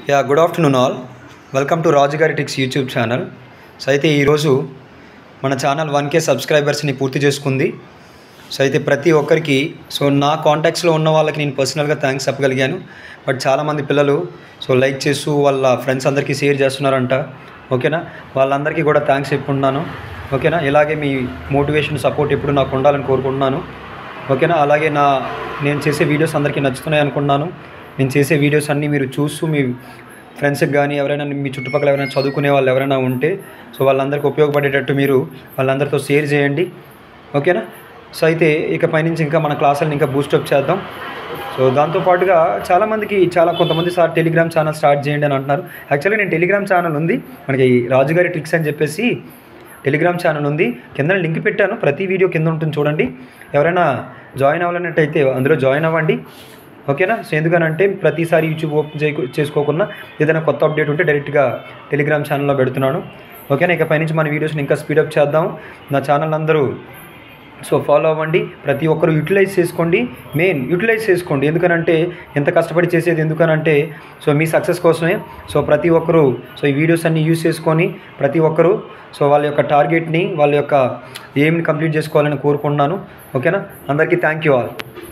yeah good afternoon all welcome to రాజుగారి టిక్స్ YouTube channel so అయితే ఈరోజు మన ఛానల్ వన్ కే సబ్స్క్రైబర్స్ని పూర్తి చేసుకుంది సో అయితే ప్రతి ఒక్కరికి సో నా కాంటాక్ట్స్లో ఉన్న వాళ్ళకి నేను పర్సనల్గా థ్యాంక్స్ చెప్పగలిగాను బట్ చాలామంది పిల్లలు సో లైక్ చేస్తూ వాళ్ళ ఫ్రెండ్స్ అందరికీ షేర్ చేస్తున్నారంట ఓకేనా వాళ్ళందరికీ కూడా థ్యాంక్స్ చెప్పుకుంటున్నాను ఓకేనా ఇలాగే మీ మోటివేషన్ సపోర్ట్ ఎప్పుడు నాకు ఉండాలని కోరుకుంటున్నాను ఓకేనా అలాగే నా నేను చేసే వీడియోస్ అందరికీ నచ్చుతున్నాయి అనుకున్నాను నేను చేసే వీడియోస్ అన్నీ మీరు చూస్తూ మీ ఫ్రెండ్స్కి కానీ ఎవరైనా మీ చుట్టుపక్కల ఎవరైనా చదువుకునే వాళ్ళు ఎవరైనా ఉంటే సో వాళ్ళందరికీ ఉపయోగపడేటట్టు మీరు వాళ్ళందరితో షేర్ చేయండి ఓకేనా సో అయితే ఇక పైనుంచి ఇంకా మన క్లాసులను ఇంకా బూస్టప్ చేద్దాం సో దాంతోపాటుగా చాలామందికి చాలా కొంతమంది సార్ టెలిగ్రామ్ ఛానల్ స్టార్ట్ చేయండి అని అంటున్నారు యాక్చువల్గా నేను టెలిగ్రామ్ ఛానల్ ఉంది మనకి రాజుగారి ట్రిక్స్ అని చెప్పేసి టెలిగ్రామ్ ఛానల్ ఉంది కింద లింక్ పెట్టాను ప్రతి వీడియో కింద ఉంటుంది చూడండి ఎవరైనా జాయిన్ అవ్వాలన్నట్టయితే అందులో జాయిన్ అవ్వండి ఓకేనా సో ఎందుకనంటే ప్రతిసారి యూట్యూబ్ ఓపెన్ చేయ చేసుకోకుండా ఏదైనా కొత్త అప్డేట్ ఉంటే డైరెక్ట్గా టెలిగ్రామ్ ఛానల్లో పెడుతున్నాను ఓకేనా ఇక పైనుంచి మన వీడియోస్ని ఇంకా స్పీడప్ చేద్దాం నా ఛానల్ అందరూ సో ఫాలో అవ్వండి ప్రతి ఒక్కరు యూటిలైజ్ చేసుకోండి మెయిన్ యూటిలైజ్ చేసుకోండి ఎందుకనంటే ఎంత కష్టపడి చేసేది ఎందుకనంటే సో మీ సక్సెస్ కోసమే సో ప్రతి ఒక్కరు సో ఈ వీడియోస్ అన్ని యూస్ చేసుకొని ప్రతి ఒక్కరు సో వాళ్ళ యొక్క టార్గెట్ని వాళ్ళ యొక్క ఎయిమ్ని కంప్లీట్ చేసుకోవాలని కోరుకుంటున్నాను ఓకేనా అందరికీ థ్యాంక్ యూ ఆల్